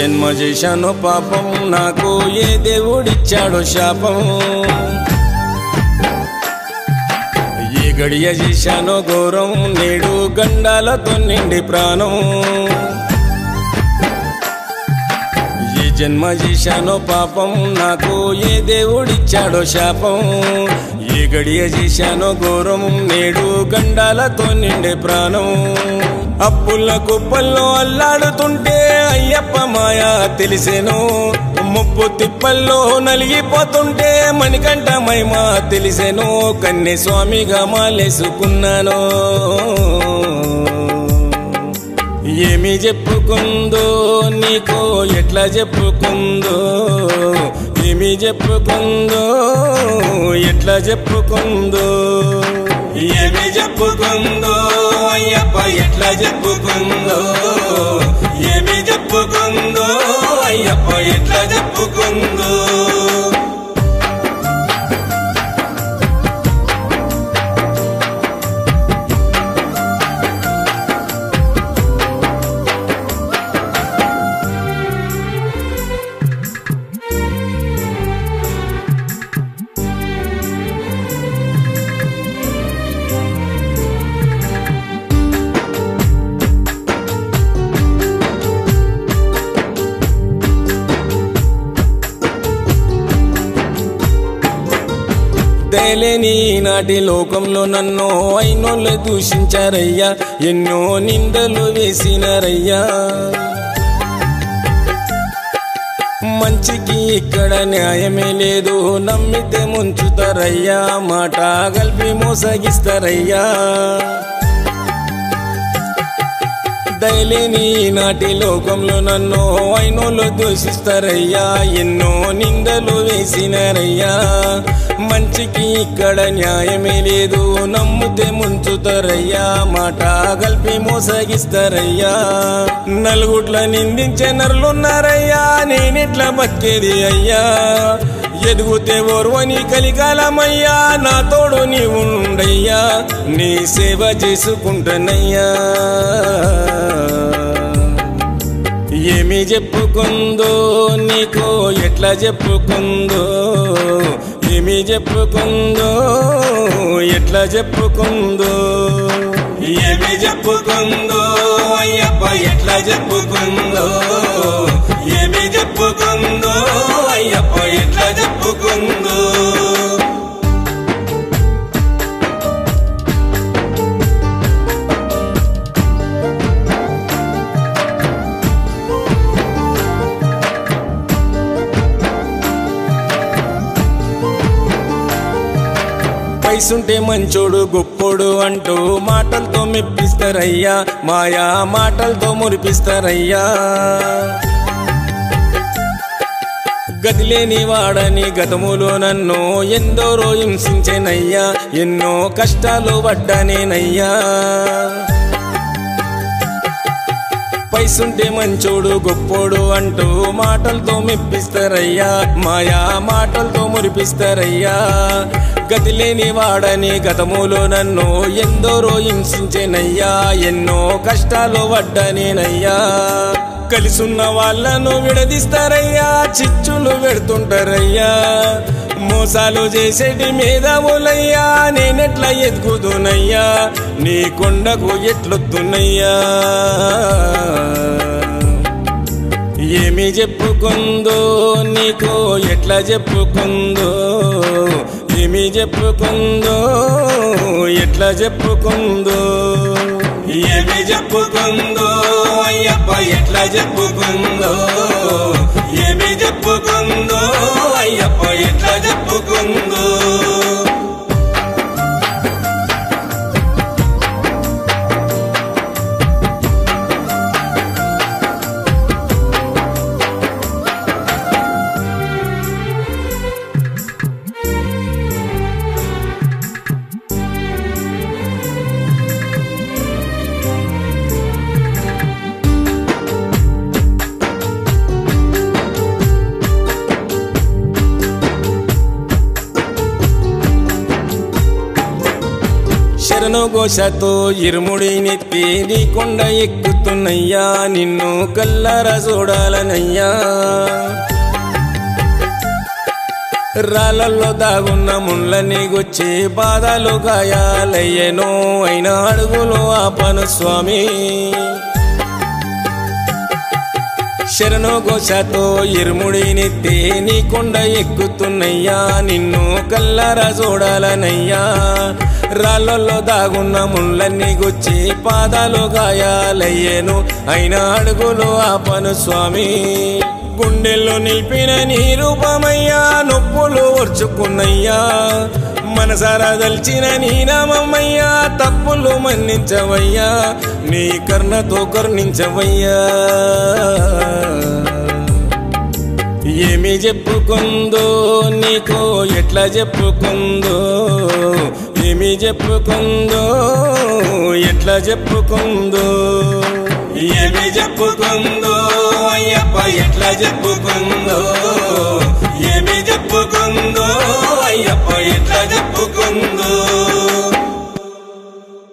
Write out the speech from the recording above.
జన్మ చేశాను పాపం నాకు ఏ దేవుడిచ్చాడో శాపం ఏ గడియ చేశానో ఘోరం నేడు గండాలతో నిండి ప్రాణం ఏ జన్మ చేశానో పాపం నాకు ఏ దేవుడిచ్చాడో శాపం ఏ గడియ చేశానో ఘోరం నేడు గండాలతో నిండే ప్రాణం అప్పుల కుప్పల్లో అల్లాడుతుంటే అయ్యప్ప మాయ తెలిసెను ముప్పు తిప్పల్లో నలిగిపోతుంటే మణికంఠ మహిమ తెలిసెను కన్నె స్వామిగా మాలేసుకున్నాను ఏమి చెప్పుకుందో నీకో ఎట్లా చెప్పుకుందో ఏమి చెప్పుకుందో ఎట్లా చెప్పుకుందో ఏమి చెప్పుకుందో అయ్యప్ప ఎట్లా చెప్పుకుందో ఏమి చెప్పుకుందో అయ్యప్ప ఎట్లా చెప్పుకుందో దయలేని నాటి లోకంలో నన్ను అయినోళ్ళు దూషించారయ్యా ఎన్నో నిందలు వేసినారయ్యా మంచికి ఇక్కడ న్యాయమే లేదు నమ్మితే ముంచుతారయ్యా మాట కలిపి మోసగిస్తారయ్యా దయలేని నాటి లోకంలో నన్ను అయినోళ్ళు దూషిస్తారయ్యా ఎన్నో నిందలు వేసినారయ్యా మంచికి ఇక్కడ న్యాయమే లేదు నమ్మితే ముంచుతారయ్యా మాట కలిపి మోసగిస్తారయ్యా నలుగుట్ల నిందించే నరులున్నారయ్యా నేనెట్లా బతికేది అయ్యా ఎదుగుతే ఓర్వని కలికాలమయ్యా నా తోడు నీ ఉండయ్యా నీ సేవ చేసుకుంటానయ్యా ఏమి చెప్పుకుందో నీకో ఎట్లా చెప్పుకుందో ఏమి చెప్పుకుందో ఎట్లా చెప్పుకుందో ఏమి చెప్పుకుందో అయ్యప్ప ఎట్లా చెప్పుకుందో ఏమి చెప్పుకుందో అయ్యప్ప ఎట్లా చెప్పుకుందో పైసుంటే మంచోడు గొప్పోడు అంటూ మాటలతో మెప్పిస్తారయ్యా మాయా మాటలతో మురిపిస్తారయ్యా గదిలేని వాడని గతములో నన్ను ఎందరో హింసించేనయ్యా ఎన్నో కష్టాలు పడ్డానేనయ్యా పైసుంటే మంచోడు గొప్పోడు అంటూ మాటలతో మెప్పిస్తారయ్యా మాయా మాటలతో మురిపిస్తారయ్యా గతి లేని వాడని గతములో నన్ను ఎందరో హింసించేనయ్యా ఎన్నో కష్టాలు పడ్డానేనయ్యా కలిసున్న వాళ్ళను విడదీస్తారయ్యా చిచ్చులు పెడుతుంటారయ్యా మోసాలు చేసేటి మేధావులయ్యా నేనెట్లా ఎదుగుదునయ్యా నీ కొండకు ఎట్లొత్తున్నయ్యా ఏమి చెప్పుకుందో నీకో ఎట్లా చెప్పుకుందో ఏమి చెప్పుకుందో ఎట్లా చెప్పుకుందో ఏమి చెప్పుకుందో అయ్యప్ప ఎట్లా చెప్పుకుందో ఏమి చెప్పుకుందో అయ్యప్ప ఎట్లా చెప్పుకుందో శరణు ఘోషతో ఇరుముడి నెత్తి నీ కొండ ఎక్కుతున్నయ్యా నిన్ను కల్లర చూడాలనయ్యా రాళ్ళల్లో దాగున్న ముళ్ళని గుచ్చి బాధలు గాయాలయ్యనో అయిన అడుగులు ఆపను స్వామి శరణు ఘోషతో ఇరుముడి నెత్తి నీ కొండ ఎక్కుతున్నయ్యా నిన్ను కల్లారా చూడాలనయ్యా రాళ్ళల్లో దాగున్న ముళ్ళన్ని గుచ్చి పాదాలు గాయాలయ్యేను అయినా అడుగులు ఆపను స్వామి గుండెల్లో నిలిపిన నీ రూపమయ్యా నొప్పులు ఓర్చుకున్నయ్యా మనసారా దల్చిన నీ నామమ్మయ్యా తప్పులు మన్నించవయ్యా నీ కర్ణతో కరుణించవయ్యా ఏమి చెప్పుకుందో నీకు ఎట్లా చెప్పుకుందో ఏమి చెప్పుకుందో ఎట్లా చెప్పుకుందో ఏమి చెప్పుకుందో అయ్యప్ప ఎట్లా చెప్పుకుందో